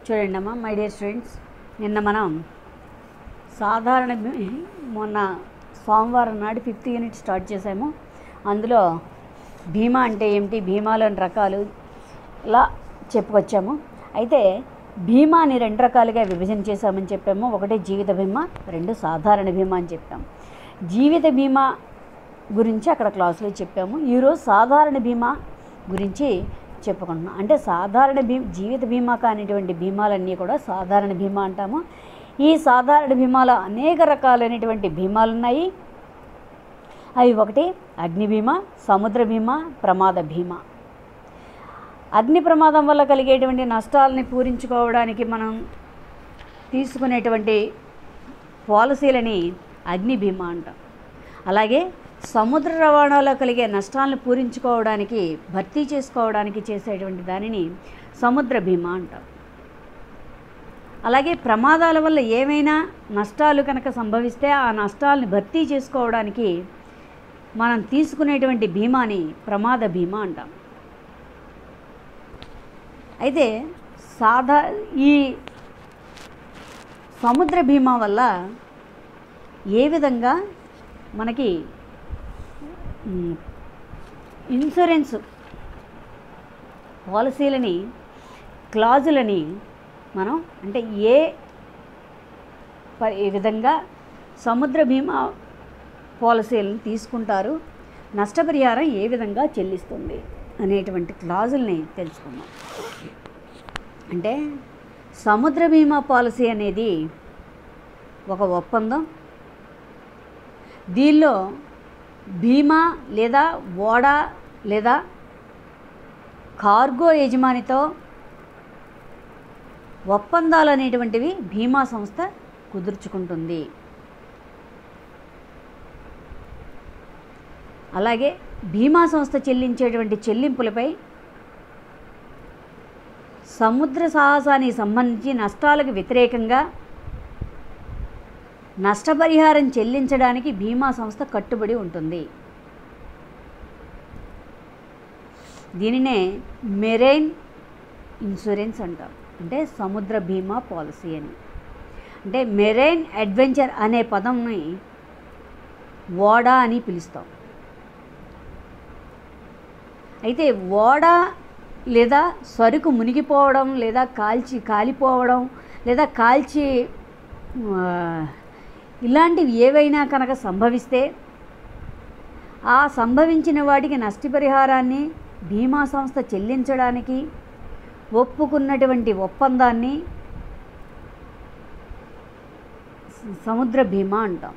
చూడండి అమ్మా my dear students నిన్న మనం సాధారణ బీ- మొన్న సోమవారం నాడు ఫిఫ్త్ యూనిట్ స్టార్ట్ చేసాము అందులో బీమా అంటే ఏమిటి బీమాలోని రకాలు ఇలా చెప్పుకొచ్చాము అయితే బీమాని రెండు రకాలుగా విభజన చేశామని చెప్పాము ఒకటి జీవిత బీమా రెండు సాధారణ బీమా అని చెప్పాము జీవిత బీమా గురించి అక్కడ క్లాసులో చెప్పాము ఈరోజు సాధారణ బీమా గురించి చెప్పుకుంటున్నాం అంటే సాధారణ బీ జీవిత బీమా కానిటువంటి బీమాలన్నీ కూడా సాధారణ బీమా అంటాము ఈ సాధారణ బీమాలో అనేక రకాలైనటువంటి బీమాలు ఉన్నాయి అవి ఒకటి అగ్ని బీమా సముద్ర బీమా ప్రమాద బీమా అగ్ని ప్రమాదం వల్ల కలిగేటువంటి నష్టాలని పూరించుకోవడానికి మనం తీసుకునేటువంటి పాలసీలని అగ్ని బీమా అంటాం అలాగే సముద్ర రవాణాలో కలిగే నష్టాలను పూరించుకోవడానికి భర్తీ చేసుకోవడానికి చేసేటువంటి దానిని సముద్ర బీమా అంటాం అలాగే ప్రమాదాల వల్ల ఏమైనా నష్టాలు కనుక సంభవిస్తే ఆ నష్టాలను భర్తీ చేసుకోవడానికి మనం తీసుకునేటువంటి బీమాని ప్రమాద బీమా అంటాం అయితే సాధా ఈ సముద్ర బీమా వల్ల ఏ విధంగా మనకి మ్, ఇన్సూరెన్స్ పాలసీలని క్లాజులని మనం అంటే ఏ ప- ఏ విధంగా సముద్ర బీమా పాలసీలను తీసుకుంటారు నష్టపరిహారం ఏ విధంగా చెల్లిస్తుంది అనేటువంటి క్లాజుల్ని తెలుసుకుందాం అంటే సముద్ర బీమా పాలసీ అనేది ఒక ఒప్పందం దీనిలో బీమా లేదా ఓడ లేదా కార్గో యజమానితో ఒప్పందాలు అనేటువంటివి బీమా సంస్థ కుదుర్చుకుంటుంది అలాగే బీమా సంస్థ చెల్లించేటువంటి చెల్లింపులపై సముద్ర సాహసానికి సంబంధించి నష్టాలకు వ్యతిరేకంగా నష్టపరిహారం చెల్లించడానికి బీమా సంస్థ కట్టుబడి ఉంటుంది దీనినే మెరైన్ ఇన్సూరెన్స్ అంటాం అంటే సముద్ర బీమా పాలసీ అని అంటే మెరైన్ అడ్వెంచర్ అనే పదంని ఓడా అని పిలుస్తాం అయితే ఓడ లేదా సరుకు మునిగిపోవడం లేదా కాల్చి కాలిపోవడం లేదా కాల్చి ఆ, ఇలాంటివి ఏవైనా కనుక సంభవిస్తే ఆ సంభవించిన వాటికి నష్టపరిహారాన్ని బీమా సంస్థ చెల్లించడానికి ఒప్పుకున్నటువంటి ఒప్పందాన్ని స- సముద్ర బీమా అంటాం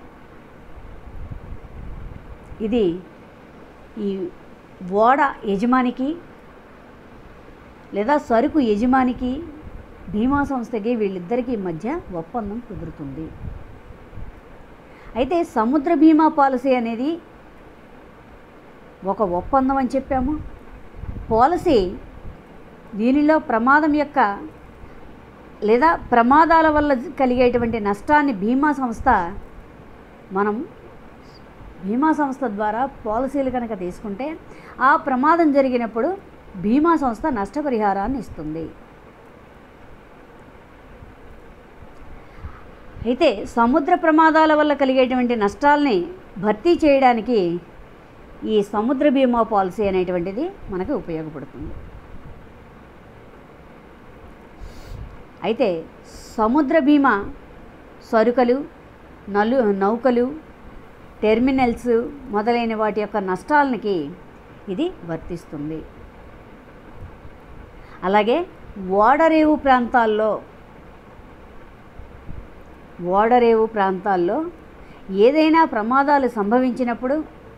ఇది ఈ ఓడ యజమానికి లేదా సరుకు యజమానికి బీమా సంస్థకి వీళ్ళిద్దరికీ మధ్య ఒప్పందం కుదురుతుంది అయితే సముద్ర బీమా పాలసీ అనేది ఒక ఒప్పందం అని చెప్పాము పాలసీ దీనిలో ప్రమాదం యొక్క లేదా ప్రమాదాల వల్ల కలిగేటువంటి నష్టాన్ని బీమా సంస్థ మనం బీమా సంస్థ ద్వారా పాలసీలు కనుక తీసుకుంటే ఆ ప్రమాదం జరిగినప్పుడు బీమా సంస్థ నష్టపరిహారాన్ని ఇస్తుంది అయితే సముద్ర ప్రమాదాల వల్ల కలిగేటువంటి నష్టాల్ని భర్తీ చేయడానికి ఈ సముద్ర బీమా పాలసీ అనేటువంటిది మనకు ఉపయోగపడుతుంది అయితే సముద్ర బీమా సరుకులు నలు నౌకలు టెర్మినల్స్ మొదలైన వాటి యొక్క నష్టాలకి ఇది వర్తిస్తుంది అలాగే ఓడరేవు ప్రాంతాల్లో ఓడరేవు ప్రాంతాల్లో ఏదైనా ప్రమాదాలు సంభవించినప్పుడు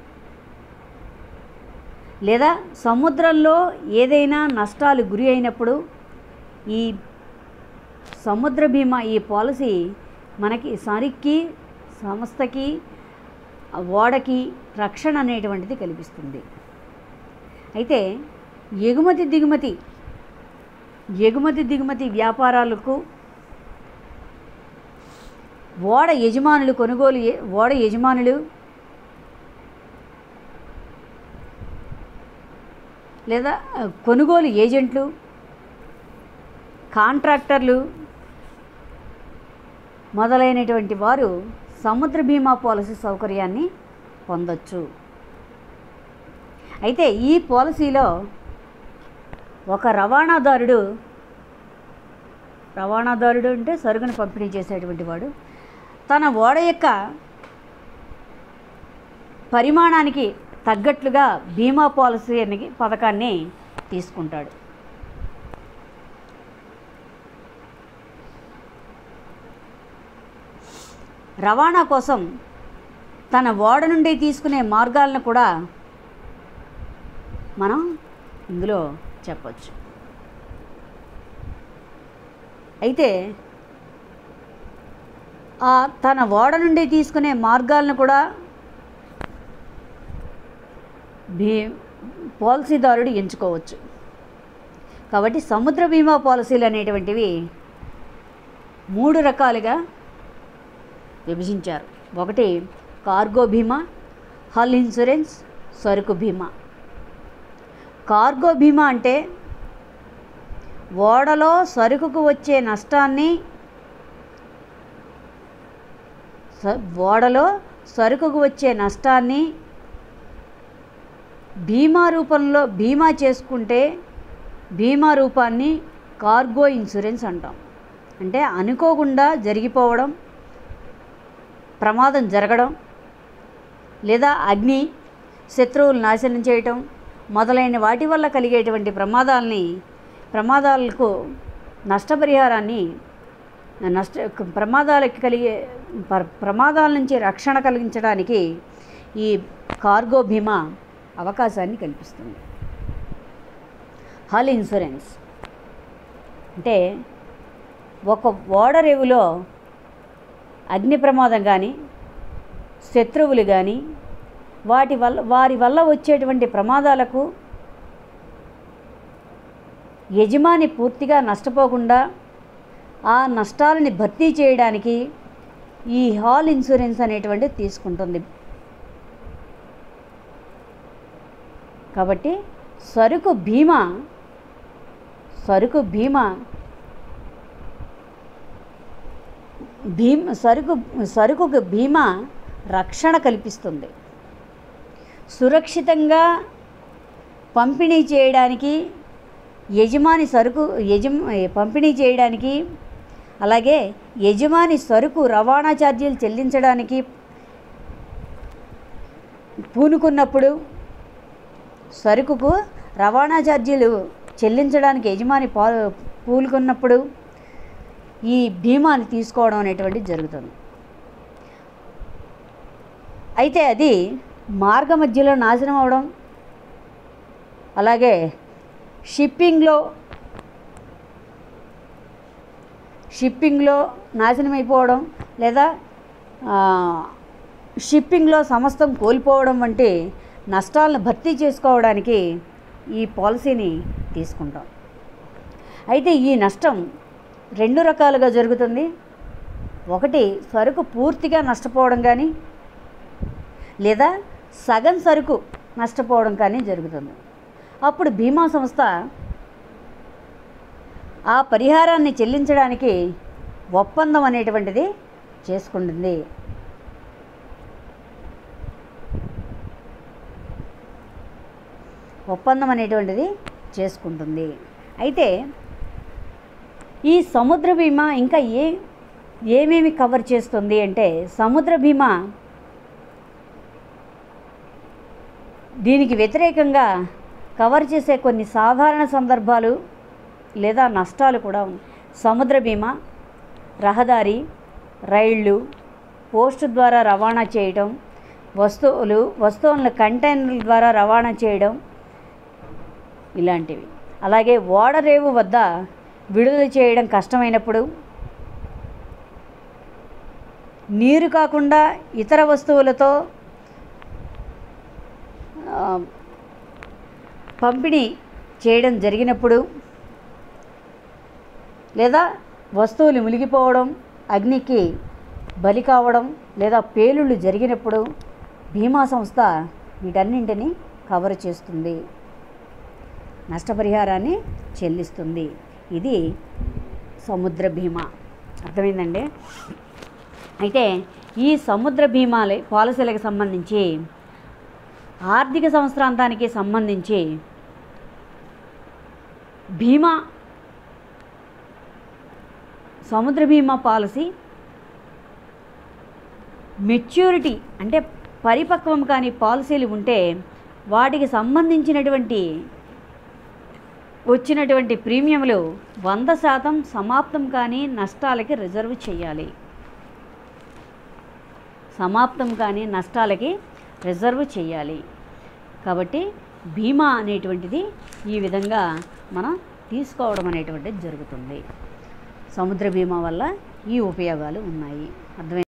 లేదా సముద్రంలో ఏదైనా నష్టాలు గురి అయినప్పుడు ఈ సముద్ర బీమా ఈ పాలసీ మనకి సరికి సంస్థకి ఆ ఓడకి రక్షణ అనేటువంటిది కల్పిస్తుంది అయితే ఎగుమతి దిగుమతి ఎగుమతి దిగుమతి వ్యాపారాలకు ఓడ యజమానులు కొనుగోలు ఏ- ఓడ యజమానులు లేదా ఆ, కొనుగోలు ఏజెంట్లు కాంట్రాక్టర్లు మొదలైనటువంటి వారు సముద్ర బీమా పాలసీ సౌకర్యాన్ని పొందొచ్చు అయితే ఈ పాలసీలో ఒక రవాణాదారుడు రవాణాదారుడు అంటే సరుకును పంపిణీ చేసేటువంటి వాడు తన ఓడ యొక్క పరిమాణానికి తగ్గట్లుగా బీమా పాలసీ అనే పథకాన్ని తీసుకుంటాడు రవాణా కోసం తన ఓడ నుండి తీసుకునే మార్గాలను కూడా మనం ఇందులో చెప్పచ్చు అయితే ఆ తన ఓడ నుండి తీసుకునే మార్గాలను కూడా భీ పాలసీదారుడు ఎంచుకోవచ్చు కాబట్టి సముద్ర బీమా పాలసీలు అనేటువంటివి మూడు రకాలుగా విభజించారు ఒకటి కార్గో బీమా హల్ ఇన్సూరెన్స్ సరుకు బీమా కార్గో బీమా అంటే ఓడలో సరుకుకు వచ్చే నష్టాన్ని స- ఓడలో సరుకుకు వచ్చే నష్టాన్ని బీమా రూపంలో బీమా చేసుకుంటే బీమా రూపాన్ని కార్గో ఇన్సూరెన్స్ అంటాం అంటే అనుకోకుండా జరిగిపోవడం ప్రమాదం జరగడం లేదా అగ్ని శత్రువులు నాశనం చేయటం మొదలైన వాటి వల్ల కలిగేటువంటి ప్రమాదాలని ప్రమాదాలకు నష్టపరిహారాన్ని నష్ట ప్రమాదాలకు కలిగే ప్ర- ప్రమాదాల నుంచి రక్షణ కలిగించడానికి ఈ కార్గో బీమా అవకాశాన్ని కల్పిస్తుంది హల్ ఇన్సూరెన్స్ అంటే ఒక ఓడరేవులో అగ్ని ప్రమాదం కానీ శత్రువులు కానీ వాటి వల్ల వారి వల్ల వచ్చేటువంటి ప్రమాదాలకు యజమాని పూర్తిగా నష్టపోకుండా ఆ నష్టాలని భర్తీ చేయడానికి ఈ హాల్ ఇన్సూరెన్స్ అనేటువంటిది తీసుకుంటుంది కాబట్టి సరుకు బీమా సరుకు బీమా భీమ సరుకు సరుకుకు బీమా రక్షణ కల్పిస్తుంది సురక్షితంగా పంపిణీ చేయడానికి యజమాని సరుకు యజమ పంపిణీ చేయడానికి అలాగే యజమాని సరుకు రవాణా ఛార్జీలు చెల్లించడానికి పూనుకున్నప్పుడు సరుకుకు రవాణా ఛార్జీలు చెల్లించడానికి యజమాని పా పూనుకున్నప్పుడు ఈ బీమాని తీసుకోవడం అనేటువంటిది జరుగుతుంది అయితే అది మార్గ మధ్యలో నాశనం అవడం అలాగే షిప్పింగ్లో షిప్పింగ్లో నాశనం అయిపోవడం లేదా ఆ, షిప్పింగ్లో సమస్తం కోల్పోవడం వంటి నష్టాలను భర్తీ చేసుకోవడానికి ఈ పాలసీని తీసుకుంటాం అయితే ఈ నష్టం రెండు రకాలుగా జరుగుతుంది ఒకటి సరుకు పూర్తిగా నష్టపోవడం కానీ లేదా సగం సరుకు నష్టపోవడం కానీ జరుగుతుంది అప్పుడు బీమా సంస్థ ఆ పరిహారాన్ని చెల్లించడానికి ఒప్పందం అనేటువంటిది చేసుకుంటుంది ఒప్పందం అనేటువంటిది చేసుకుంటుంది అయితే ఈ సముద్ర బీమా ఇంకా ఏ ఏమేమి కవర్ చేస్తుంది అంటే సముద్ర బీమా దీనికి వ్యతిరేకంగా కవర్ చేసే కొన్ని సాధారణ సందర్భాలు లేదా నష్టాలు కూడా ఉన్నాయి సముద్ర బీమా రహదారి రైళ్ళు పోస్టు ద్వారా రవాణా చేయడం వస్తువులు వస్తువులను కంటైనర్ల ద్వారా రవాణా చేయడం ఇలాంటివి అలాగే ఓడరేవు వద్ద విడుదల చేయడం కష్టమైనప్పుడు నీరు కాకుండా ఇతర వస్తువులతో ఆ, పంపిణీ చేయడం జరిగినప్పుడు లేదా వస్తువులు మునిగిపోవడం అగ్నికి బలి కావడం లేదా పేలుళ్ళు జరిగినప్పుడు బీమా సంస్థ వీటన్నింటినీ కవర్ చేస్తుంది నష్టపరిహారాన్ని చెల్లిస్తుంది ఇది సముద్ర బీమా అర్థమైందండి అయితే ఈ సముద్ర బీమాల పాలసీలకు సంబంధించి ఆర్థిక సంవత్సరాంతానికి సంబంధించి బీమా సముద్ర బీమా పాలసీ మెచ్యూరిటీ అంటే పరిపక్వం కాని పాలసీలు ఉంటే వాటికి సంబంధించినటువంటి వచ్చినటువంటి ప్రీమియంలు వంద శాతం సమాప్తం కాని నష్టాలకి రిజర్వ్ చేయాలి సమాప్తం కాని నష్టాలకి రిజర్వ్ చేయాలి కాబట్టి బీమా అనేటువంటిది ఈ విధంగా మనం తీసుకోవడం అనేటువంటిది జరుగుతుంది సముద్ర బీమా వల్ల ఈ ఉపయోగాలు ఉన్నాయి అర్థమైంది